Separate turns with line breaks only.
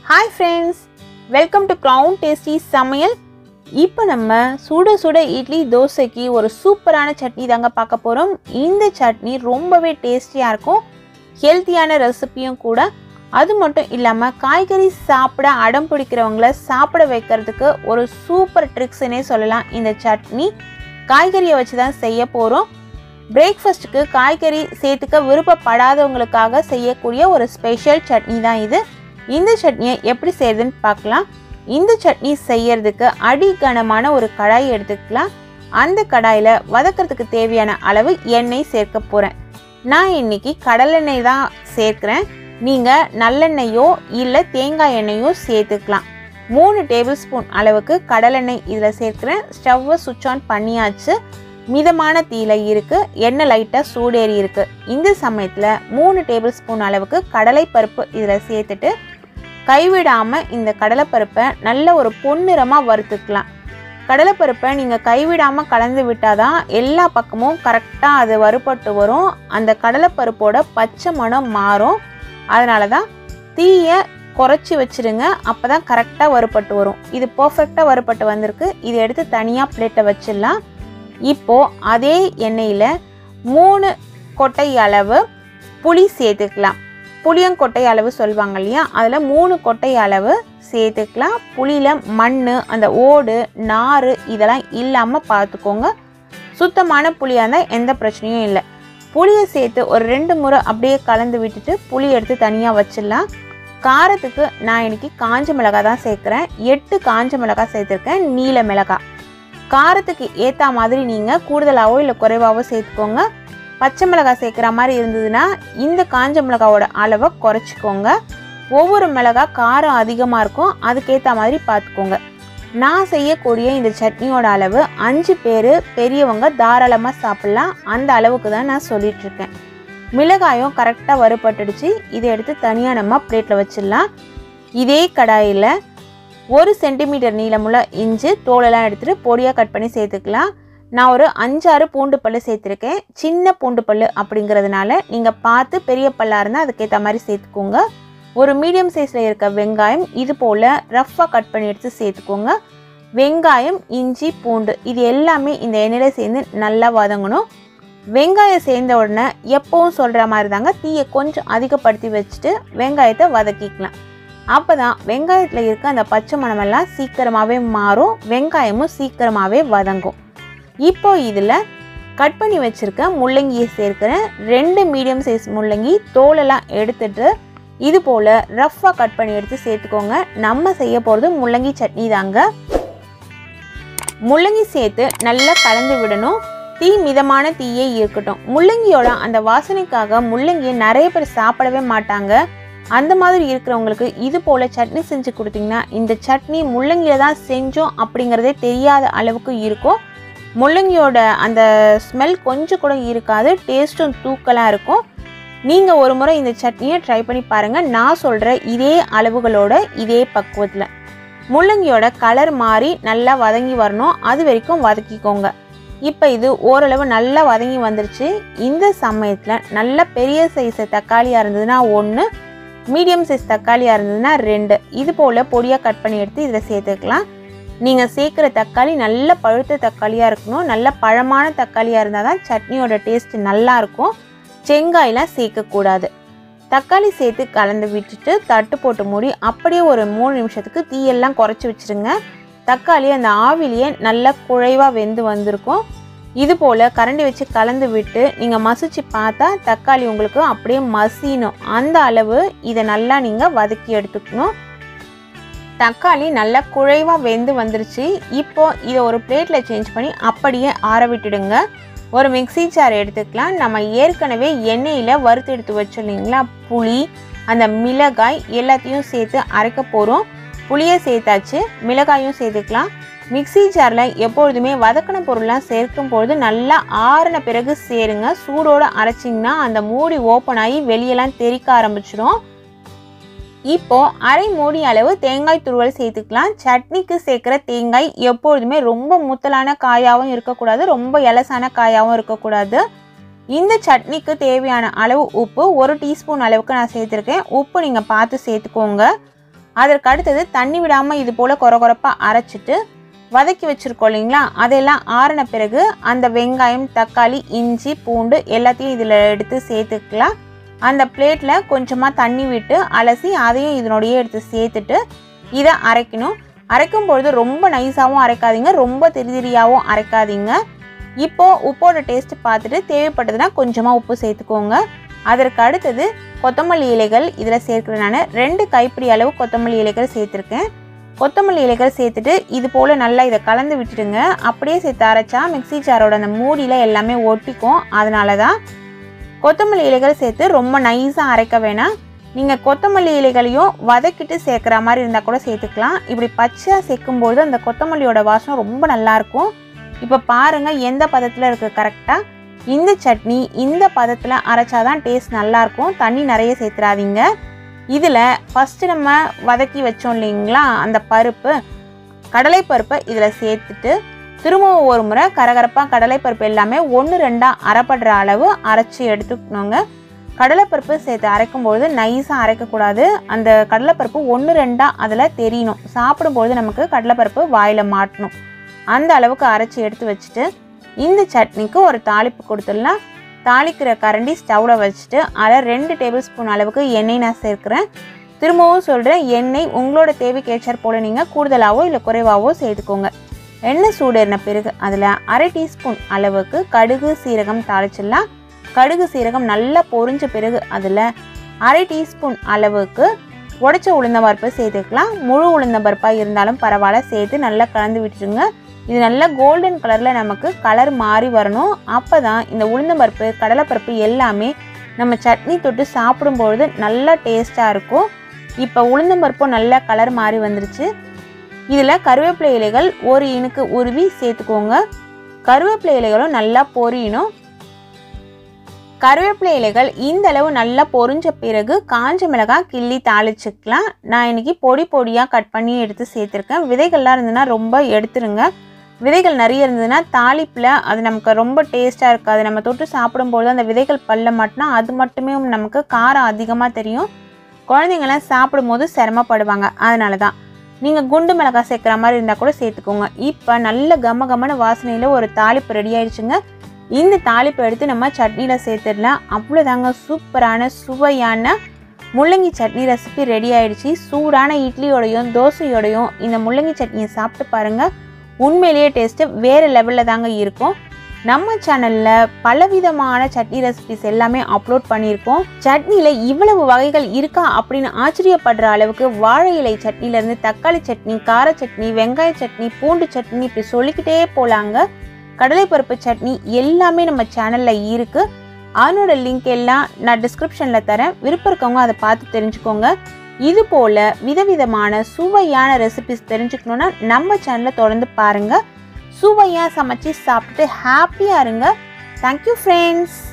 hi friends welcome to crown tasty சமையல் இப்போ நம்ம சுட சுட இட்லி தோசைக்கு ஒரு சூப்பரான சட்னி தாங்க பார்க்க போகிறோம் இந்த சட்னி ரொம்பவே டேஸ்டியாக இருக்கும் ஹெல்த்தியான ரெசிபியும் கூட அது மட்டும் இல்லாமல் காய்கறி சாப்பிட அடம் பிடிக்கிறவங்கள சாப்பிட வைக்கிறதுக்கு ஒரு சூப்பர் ட்ரிக்ஸ்னே சொல்லலாம் இந்த சட்னி காய்கறியை வச்சு தான் செய்ய போகிறோம் பிரேக்ஃபாஸ்ட்டுக்கு காய்கறி சேர்த்துக்க விருப்பப்படாதவங்களுக்காக செய்யக்கூடிய ஒரு ஸ்பெஷல் சட்னி தான் இது இந்த சட்னியை எப்படி செய்யறதுன்னு பார்க்கலாம் இந்த சட்னி செய்யறதுக்கு அடிகனமான ஒரு கடாய் எடுத்துக்கலாம் அந்த கடாயில் வதக்கிறதுக்கு தேவையான அளவு எண்ணெய் சேர்க்க போகிறேன் நான் இன்னைக்கு கடலெண்ணெய் தான் சேர்க்குறேன் நீங்கள் நல்லெண்ணெயோ இல்லை தேங்காய் எண்ணெயோ சேர்த்துக்கலாம் மூணு டேபிள் ஸ்பூன் அளவுக்கு கடலெண்ணெய் இதில் சேர்க்குறேன் ஸ்டவ்வை சுவிட்ச் ஆன் பண்ணியாச்சு மிதமான தீயில இருக்குது எண்ணெய் லைட்டாக சூடேறி இருக்குது இந்த சமயத்தில் மூணு டேபிள் ஸ்பூன் அளவுக்கு கடலைப்பருப்பு இதில் சேர்த்துட்டு கைவிடாமல் இந்த கடலைப்பருப்பை நல்ல ஒரு பொன்னிறமாக வறுத்துக்கலாம் கடலைப்பருப்பை நீங்கள் கைவிடாமல் கலந்து விட்டால் தான் எல்லா பக்கமும் கரெக்டாக அது வறுபட்டு வரும் அந்த கடலைப்பருப்போட பச்சை மணம் மாறும் அதனால தான் தீயை குறைச்சி வச்சுருங்க அப்போ தான் கரெக்டாக வறுபட்டு வரும் இது பர்ஃபெக்டாக வறுபட்டு வந்திருக்கு இதை எடுத்து தனியாக பிளேட்டை வச்சிடலாம் இப்போது அதே எண்ணெயில் மூணு கொட்டை அளவு புளி சேர்த்துக்கலாம் புளியங்கொட்டை அளவு சொல்லுவாங்க இல்லையா அதில் மூணு கொட்டை அளவு சேர்த்துக்கலாம் புளியில் மண் அந்த ஓடு நார் இதெல்லாம் இல்லாமல் பார்த்துக்கோங்க சுத்தமான புளியாக இருந்தால் எந்த பிரச்சனையும் இல்லை புளியை சேர்த்து ஒரு ரெண்டு முறை அப்படியே கலந்து விட்டுட்டு புளி எடுத்து தனியாக வச்சிடலாம் காரத்துக்கு நான் இன்னைக்கு காஞ்ச மிளகாய் தான் சேர்க்குறேன் எட்டு காஞ்ச மிளகாய் சேர்த்துருக்கேன் நீல மிளகாய் காரத்துக்கு ஏற்ற மாதிரி நீங்கள் கூடுதலாகவோ இல்லை குறைவாகவோ சேர்த்துக்கோங்க பச்சை மிளகாய் சேர்க்குற மாதிரி இருந்ததுன்னா இந்த காஞ்ச மிளகாவோட அளவை குறைச்சிக்கோங்க ஒவ்வொரு மிளகாய் காரம் அதிகமாக இருக்கும் அதுக்கேற்ற மாதிரி பார்த்துக்கோங்க நான் செய்யக்கூடிய இந்த சட்னியோட அளவு அஞ்சு பேர் பெரியவங்க தாராளமாக சாப்பிட்லாம் அந்த அளவுக்கு தான் நான் சொல்லிகிட்ருக்கேன் மிளகாயும் கரெக்டாக வறுபட்டுடுச்சு இதை எடுத்து தனியாக நம்ம பிளேட்டில் வச்சிடலாம் இதே கடாயில் ஒரு சென்டிமீட்டர் நீளமுள்ள இஞ்சி தோலெல்லாம் எடுத்துகிட்டு பொடியாக கட் பண்ணி சேர்த்துக்கலாம் நான் ஒரு அஞ்சாறு பூண்டு பல் சேர்த்துருக்கேன் சின்ன பூண்டு பல் அப்படிங்கிறதுனால நீங்கள் பார்த்து பெரிய பல்லாக இருந்தால் அதுக்கேற்ற மாதிரி சேர்த்துக்கோங்க ஒரு மீடியம் சைஸில் இருக்க வெங்காயம் இது போல் ரஃப்பாக கட் பண்ணி எடுத்து சேர்த்துக்கோங்க வெங்காயம் இஞ்சி பூண்டு இது எல்லாமே இந்த எண்ணெயில் சேர்ந்து நல்லா வதங்கணும் வெங்காயம் சேர்ந்த உடனே எப்பவும் சொல்கிற மாதிரி தாங்க தீயை கொஞ்சம் அதிகப்படுத்தி வச்சுட்டு வெங்காயத்தை வதக்கிக்கலாம் அப்போ தான் வெங்காயத்தில் இருக்க அந்த பச்சை மணமெல்லாம் சீக்கிரமாகவே மாறும் வெங்காயமும் சீக்கிரமாகவே வதங்கும் இப்போ இதில் கட் பண்ணி வச்சுருக்க முள்ளங்கியை சேர்க்குறேன் ரெண்டு மீடியம் சைஸ் முள்ளங்கி தோலெல்லாம் எடுத்துட்டு இது போல் ரஃப்பாக கட் பண்ணி எடுத்து சேர்த்துக்கோங்க நம்ம செய்ய போகிறது முள்ளங்கி சட்னி தாங்க முள்ளங்கி சேர்த்து நல்லா கலந்து விடணும் தீ மிதமான தீயே இருக்கட்டும் முள்ளங்கியோட அந்த வாசனைக்காக முள்ளங்கியை நிறைய பேர் சாப்பிடவே மாட்டாங்க அந்த மாதிரி இருக்கிறவங்களுக்கு இது போல் சட்னி செஞ்சு கொடுத்தீங்கன்னா இந்த சட்னி முள்ளங்கியில் தான் செஞ்சோம் அப்படிங்கிறதே தெரியாத அளவுக்கு இருக்கும் முள்ளங்கியோட அந்த ஸ்மெல் கொஞ்சம் கூட இருக்காது டேஸ்ட்டும் தூக்கலாக இருக்கும் நீங்கள் ஒரு முறை இந்த சட்னியை ட்ரை பண்ணி பாருங்கள் நான் சொல்கிற இதே அளவுகளோட இதே பக்குவத்தில் முள்ளங்கியோட கலர் மாறி நல்லா வதங்கி வரணும் அது வரைக்கும் வதக்கிக்கோங்க இப்போ இது ஓரளவு நல்லா வதங்கி வந்துருச்சு இந்த சமயத்தில் நல்ல பெரிய சைஸ் தக்காளியாக இருந்ததுன்னா ஒன்று மீடியம் சைஸ் தக்காளியாக இருந்ததுன்னா ரெண்டு இது போல் பொடியாக கட் பண்ணி எடுத்து இதில் சேர்த்துக்கலாம் நீங்கள் சேர்க்குற தக்காளி நல்ல பழுத்த தக்காளியாக இருக்கணும் நல்ல பழமான தக்காளியாக இருந்தால் தான் சட்னியோட டேஸ்ட் நல்லாயிருக்கும் செங்காயெலாம் சேர்க்கக்கூடாது தக்காளி சேர்த்து கலந்து விட்டுட்டு தட்டு போட்டு மூடி அப்படியே ஒரு மூணு நிமிஷத்துக்கு தீயெல்லாம் குறைச்சி வச்சுருங்க தக்காளி அந்த ஆவிலேயே நல்லா குழைவாக வெந்து வந்திருக்கும் இது போல் கரண்டி வச்சு கலந்து விட்டு நீங்கள் மசிச்சு பார்த்தா தக்காளி உங்களுக்கு அப்படியே மசியணும் அந்த அளவு இதை நல்லா நீங்கள் வதக்கி எடுத்துக்கணும் தக்காளி நல்லா குழைவாக வெந்து வந்துருச்சு இப்போ இதை ஒரு பிளேட்டில் சேஞ்ச் பண்ணி அப்படியே ஆற விட்டுடுங்க ஒரு மிக்சி ஜார் எடுத்துக்கலாம் நம்ம ஏற்கனவே எண்ணெயில் வறுத்து எடுத்து வச்சோம் இல்லைங்களா புளி அந்த மிளகாய் எல்லாத்தையும் சேர்த்து அரைக்க போகிறோம் புளியை சேர்த்தாச்சு மிளகாயும் சேர்த்துக்கலாம் மிக்சி ஜாரில் எப்பொழுதுமே வதக்கின பொருள்லாம் சேர்க்கும் பொழுது நல்லா ஆறின பிறகு சேருங்க சூடோடு அரைச்சிங்கன்னா அந்த மூடி ஓப்பன் ஆகி வெளியெல்லாம் தெறிக்க ஆரம்பிச்சிடும் இப்போ அரை மூடி அளவு தேங்காய் துருவல் சேர்த்துக்கலாம் சட்னிக்கு சேர்க்குற தேங்காய் எப்பொழுதுமே ரொம்ப முத்தலான காயாகவும் இருக்கக்கூடாது ரொம்ப எலசான காயாகவும் இருக்கக்கூடாது இந்த சட்னிக்கு தேவையான அளவு உப்பு ஒரு டீஸ்பூன் அளவுக்கு நான் சேர்த்துருக்கேன் உப்பு நீங்கள் பார்த்து சேர்த்துக்கோங்க அதற்கு அடுத்தது தண்ணி விடாமல் இது போல் கொர கொரப்பாக அரைச்சிட்டு வதக்கி வச்சுருக்கோம் இல்லைங்களா அதெல்லாம் ஆறின பிறகு அந்த வெங்காயம் தக்காளி இஞ்சி பூண்டு எல்லாத்தையும் இதில் எடுத்து சேர்த்துக்கலாம் அந்த பிளேட்டில் கொஞ்சமாக தண்ணி விட்டு அலசி அதையும் இதனோடையே எடுத்து சேர்த்துட்டு இதை அரைக்கணும் அரைக்கும் பொழுது ரொம்ப நைஸாகவும் அரைக்காதீங்க ரொம்ப திரிதிரியாகவும் அரைக்காதீங்க இப்போது உப்போட டேஸ்ட் பார்த்துட்டு தேவைப்பட்டதுன்னா கொஞ்சமாக உப்பு சேர்த்துக்கோங்க அதற்கு அடுத்தது கொத்தமல்லி இலைகள் இதில் சேர்க்குறேன் நான் ரெண்டு கைப்பிடி அளவு கொத்தமல்லி இலைகள் சேர்த்துருக்கேன் கொத்தமல்லி இலைகள் சேர்த்துட்டு இது போல் நல்லா இதை கலந்து விட்டுடுங்க அப்படியே சேர்த்து அரைச்சா மிக்ஸி ஜாரோட அந்த மூடியில் எல்லாமே ஒட்டிக்கும் அதனால தான் கொத்தமல்லி இலைகள் சேர்த்து ரொம்ப நைஸாக அரைக்க வேணாம் நீங்கள் கொத்தமல்லி இலைகளையும் வதக்கிட்டு சேர்க்குற மாதிரி இருந்தால் கூட சேர்த்துக்கலாம் இப்படி பச்சையாக சேர்க்கும்போது அந்த கொத்தமல்லியோட வாசனை ரொம்ப நல்லாயிருக்கும் இப்போ பாருங்கள் எந்த பதத்தில் இருக்குது கரெக்டாக இந்த சட்னி இந்த பதத்தில் அரைச்சாதான் டேஸ்ட் நல்லாயிருக்கும் தண்ணி நிறைய சேர்த்துறாதீங்க இதில் ஃபஸ்ட்டு நம்ம வதக்கி வச்சோம் இல்லைங்களா அந்த பருப்பு கடலைப்பருப்பை இதில் சேர்த்துட்டு திரும்பவும் ஒரு முறை கரகரப்பாக கடலைப்பருப்பு எல்லாமே ஒன்று ரெண்டாக அரைப்படுற அளவு அரைச்சி எடுத்துக்கணுங்க கடலைப்பருப்பு சேர்த்து அரைக்கும்பொழுது நைஸாக அரைக்கக்கூடாது அந்த கடலைப்பருப்பு ஒன்று ரெண்டாக அதில் தெரியணும் சாப்பிடும்பொழுது நமக்கு கடலைப்பருப்பு வாயில் மாட்டணும் அந்த அளவுக்கு அரைச்சி எடுத்து வச்சுட்டு இந்த சட்னிக்கு ஒரு தாளிப்பு கொடுத்துடலாம் தாளிக்கிற கரண்டி ஸ்டவ்வில் வச்சுட்டு அதில் ரெண்டு டேபிள் ஸ்பூன் அளவுக்கு எண்ணெய் நான் சேர்க்குறேன் திரும்பவும் சொல்கிறேன் எண்ணெய் உங்களோட தேவைக்கேற்றாற் போல் நீங்கள் கூடுதலாகவோ இல்லை குறைவாகவோ சேர்த்துக்கோங்க எண்ணெய் சூடேறின பிறகு அதில் அரை டீஸ்பூன் அளவுக்கு கடுகு சீரகம் தாளிச்சிடலாம் கடுகு சீரகம் நல்லா பொரிஞ்ச பிறகு அதில் அரை டீஸ்பூன் அளவுக்கு உடச்ச உளுந்தம்பருப்பு சேர்த்துக்கலாம் முழு உளுந்தம்பருப்பாக இருந்தாலும் பரவாயில்ல சேர்த்து நல்லா கலந்து விட்டுருங்க இது நல்லா கோல்டன் கலரில் நமக்கு கலர் மாறி வரணும் அப்போ தான் இந்த உளுந்தம்பருப்பு கடலைப்பருப்பு எல்லாமே நம்ம சட்னி தொட்டு சாப்பிடும்பொழுது நல்லா டேஸ்ட்டாக இருக்கும் இப்போ உளுந்தம்பருப்பும் நல்லா கலர் மாறி வந்துருச்சு இதில் கருவேப்பிலை இலைகள் ஒரு இனுக்கு உருவி சேர்த்துக்கோங்க கருவேப்பிலை இலைகளும் நல்லா பொரியணும் கருவேப்பிலை இலைகள் இந்த அளவு நல்லா பொரிஞ்ச பிறகு காஞ்ச மிளகாய் கிள்ளி தாளிச்சுக்கலாம் நான் இன்னைக்கு பொடி பொடியாக கட் பண்ணி எடுத்து சேர்த்துருக்கேன் விதைகள்லாம் இருந்ததுன்னா ரொம்ப எடுத்துருங்க விதைகள் நிறைய இருந்ததுன்னா தாளிப்பில் அது நமக்கு ரொம்ப டேஸ்ட்டாக இருக்காது நம்ம தொட்டு சாப்பிடும்போது அந்த விதைகள் பல்ல மாட்டினா அது மட்டுமே நமக்கு காரம் அதிகமாக தெரியும் குழந்தைங்களாம் சாப்பிடும்போது சிரமப்படுவாங்க அதனால தான் நீங்கள் குண்டு மிளகாய் சேர்க்குற மாதிரி இருந்தால் கூட சேர்த்துக்கோங்க இப்போ நல்ல கம கமன வாசனையில் ஒரு தாளிப்பு ரெடி ஆயிடுச்சுங்க இந்த தாளிப்பை எடுத்து நம்ம சட்னியில் சேர்த்துடலாம் அவ்வளோதாங்க சூப்பரான சுவையான முள்ளங்கி சட்னி ரெசிபி ரெடி ஆயிடுச்சு சூடான இட்லியோடையும் தோசையோடையும் இந்த முள்ளங்கி சட்னியை சாப்பிட்டு பாருங்கள் உண்மையிலேயே டேஸ்ட்டு வேறு லெவலில் தாங்க இருக்கும் நம்ம சேனலில் பலவிதமான சட்னி ரெசிபிஸ் எல்லாமே அப்லோட் பண்ணியிருக்கோம் சட்னியில் இவ்வளவு வகைகள் இருக்கா அப்படின்னு ஆச்சரியப்படுற அளவுக்கு வாழை இலை சட்னிலேருந்து தக்காளி சட்னி கார சட்னி வெங்காய சட்னி பூண்டு சட்னி இப்படி சொல்லிக்கிட்டே போலாங்க கடலைப்பருப்பு சட்னி எல்லாமே நம்ம சேனலில் இருக்குது அதனோட லிங்க் எல்லாம் நான் டிஸ்கிரிப்ஷனில் தரேன் விருப்பம் இருக்கவங்க அதை பார்த்து தெரிஞ்சுக்கோங்க இது போல் விதவிதமான சுவையான ரெசிபிஸ் தெரிஞ்சுக்கணுன்னா நம்ம சேனலை தொடர்ந்து பாருங்கள் சுவையாக சமைச்சு சாப்பிட்டு ஹாப்பியாக இருங்க தேங்க்யூ ஃப்ரெண்ட்ஸ்